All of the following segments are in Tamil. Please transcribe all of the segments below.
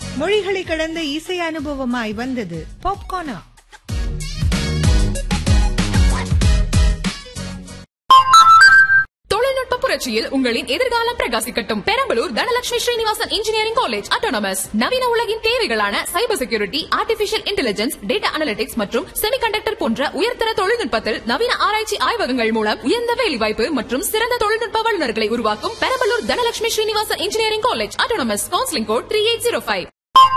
மொழிகளை கடந்த இசை அனுபவமாய் வந்தது பாப்கார்னா தொழில்நுட்ப புரட்சியில் உங்களின் எதிர்காலம் பிரகாசிக்கட்டும் Perambalur Dhanalakshmi Srinivasan engineering college autonomous நவீன உலகின் தேவைகளான cyber security artificial intelligence data analytics மற்றும் செமிகண்டக்டர் போன்ற உயர்தர தொழில்நுட்பத்தில் நவீன ஆராய்ச்சி ஆய்வகங்கள் மூலம் உயர்ந்த வேலைவாய்ப்பு மற்றும் சிறந்த தொழில்நுட்ப வல்லுநர்களை உருவாக்கும் Perambalur Dhanalakshmi Srinivasan engineering college autonomous counselling code three eight zero five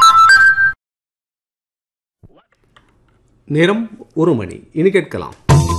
நேரம் ஒரு மணி இனி கேட்கலாம்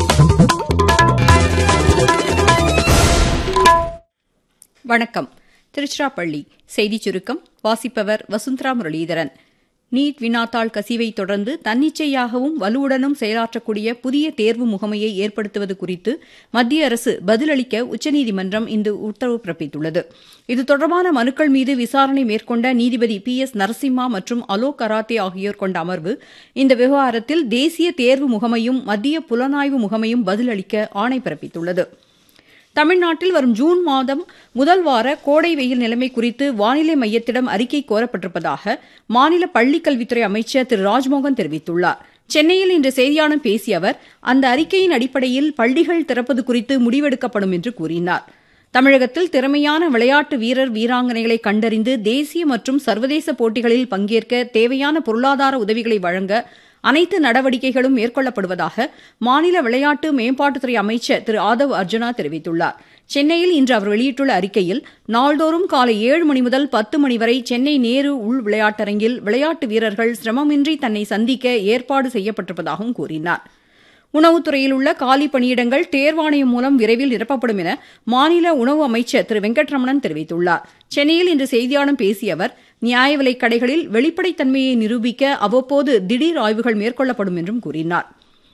வணக்கம் திருச்சிராப்பள்ளி செய்திச் சுருக்கம் வாசிப்பவர் வசுந்தரா முரளிதரன் நீட் வினாத்தாள் கசிவை தொடர்ந்து தன்னிச்சையாகவும் வலுவுடனும் செயலாற்றக்கூடிய புதிய தேர்வு முகமையை ஏற்படுத்துவது குறித்து மத்திய அரசு பதிலளிக்க உச்சநீதிமன்றம் இன்று உத்தரவு பிறப்பித்துள்ளது இது தொடர்பான மனுக்கள் மீது விசாரணை மேற்கொண்ட நீதிபதி பி எஸ் நரசிம்மா மற்றும் அலோக் கராத்தே ஆகியோர் கொண்ட அமர்வு இந்த விவகாரத்தில் தேசிய தேர்வு முகமையும் மத்திய புலனாய்வு முகமையும் பதிலளிக்க ஆணை பிறப்பித்துள்ளது தமிழ்நாட்டில் வரும் ஜூன் மாதம் முதல் வார கோடை வெயில் நிலைமை குறித்து வானிலை மையத்திடம் அறிக்கை கோரப்பட்டிருப்பதாக மாநில பள்ளிக்கல்வித்துறை அமைச்சர் திரு ராஜ்மோகன் தெரிவித்துள்ளார் சென்னையில் இன்று செய்தியாளர்களிடம் பேசிய அவர் அந்த அறிக்கையின் அடிப்படையில் பள்ளிகள் திறப்பது குறித்து முடிவெடுக்கப்படும் என்று கூறினார் தமிழகத்தில் திறமையான விளையாட்டு வீரர் வீராங்கனைகளை கண்டறிந்து தேசிய மற்றும் சர்வதேச போட்டிகளில் பங்கேற்க தேவையான பொருளாதார உதவிகளை வழங்க அனைத்து நடவடிக்கைகளும் மேற்கொள்ளப்படுவதாக மாநில விளையாட்டு மேம்பாட்டுத்துறை அமைச்சர் திரு ஆதவ் அர்ஜுனா தெரிவித்துள்ளார் சென்னையில் இன்று அவர் வெளியிட்டுள்ள அறிக்கையில் நாள்தோறும் காலை ஏழு மணி முதல் பத்து மணி வரை சென்னை நேரு உள் விளையாட்டரங்கில் விளையாட்டு வீரர்கள் சிரமமின்றி தன்னை சந்திக்க ஏற்பாடு செய்யப்பட்டிருப்பதாகவும் கூறினார் உணவுத்துறையில் உள்ள காலி பணியிடங்கள் தேர்வாணையம் மூலம் விரைவில் நிரப்பப்படும் என மாநில உணவு அமைச்சர் திரு வெங்கட்ரமணன் தெரிவித்துள்ளார் சென்னையில் இன்று செய்தியாளர்களிடம் பேசிய அவர் நியாய விலைக் கடைகளில் வெளிப்படைத்தன்மையை நிரூபிக்க அவ்வப்போது திடீர் ஆய்வுகள் மேற்கொள்ளப்படும் என்றும் கூறினார்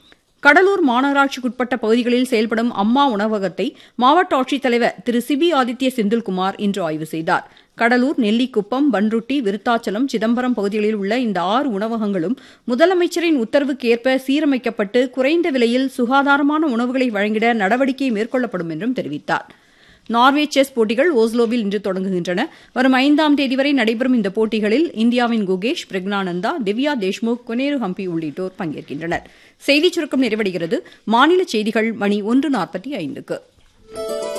கடலூர் மாநகராட்சிக்குட்பட்ட பகுதிகளில் செயல்படும் அம்மா உணவகத்தை மாவட்ட ஆட்சித்தலைவர் திரு சிபி ஆதித்ய செந்தில்குமார் இன்று ஆய்வு செய்தார் கடலூர் நெல்லிக்குப்பம் பன்ருட்டி விருத்தாச்சலம் சிதம்பரம் பகுதிகளில் உள்ள இந்த ஆறு உணவகங்களும் முதலமைச்சரின் உத்தரவுக்கு ஏற்ப சீரமைக்கப்பட்டு குறைந்த விலையில் சுகாதாரமான உணவுகளை வழங்கிட நடவடிக்கை மேற்கொள்ளப்படும் என்றும் தெரிவித்தார் நார்வே செஸ் போட்டிகள் ஓஸ்லோவில் இன்று தொடங்குகின்றன வரும் ஐந்தாம் தேதி வரை நடைபெறும் இந்த போட்டிகளில் இந்தியாவின் குகேஷ் பிரக்னானந்தா திவ்யா தேஷ்முக் கொனேரு ஹம்பி உள்ளிட்டோர் பங்கேற்கின்றனர் செய்திச் சுருக்கம் நிறைவடைகிறது மாநில செய்திகள் மணி ஒன்று நாற்பத்தி ஐந்துக்கு